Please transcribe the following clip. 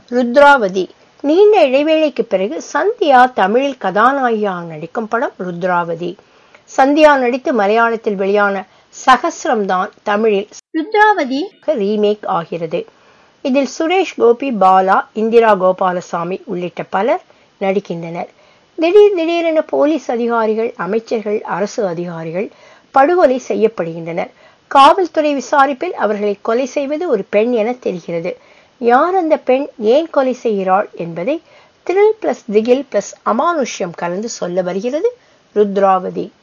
ருத்ராவதி நீண்ட இடைவேளைக்கு பிறகு சந்தியா தமிழில் கதாநாயகியாக நடிக்கும் படம் ருத்ராவதி சந்தியா நடித்து மலையாளத்தில் வெளியான சகசிரம் தான் தமிழில் ருத்ராவதி ரீமேக் ஆகிறது இதில் சுரேஷ் கோபி பாலா இந்திரா கோபாலசாமி உள்ளிட்ட பலர் நடிக்கின்றனர் திடீர் திடீரென போலீஸ் அதிகாரிகள் அமைச்சர்கள் அரசு அதிகாரிகள் படுகொலை செய்யப்படுகின்றனர் காவல்துறை விசாரிப்பில் அவர்களை கொலை செய்வது ஒரு பெண் என தெரிகிறது யார் அந்த பெண் ஏன் கொலை செய்கிறாள் என்பதை த்ரில் பிளஸ் திகில் பிளஸ் அமானுஷ்யம் கலந்து சொல்ல வருகிறது ருத்ராவதி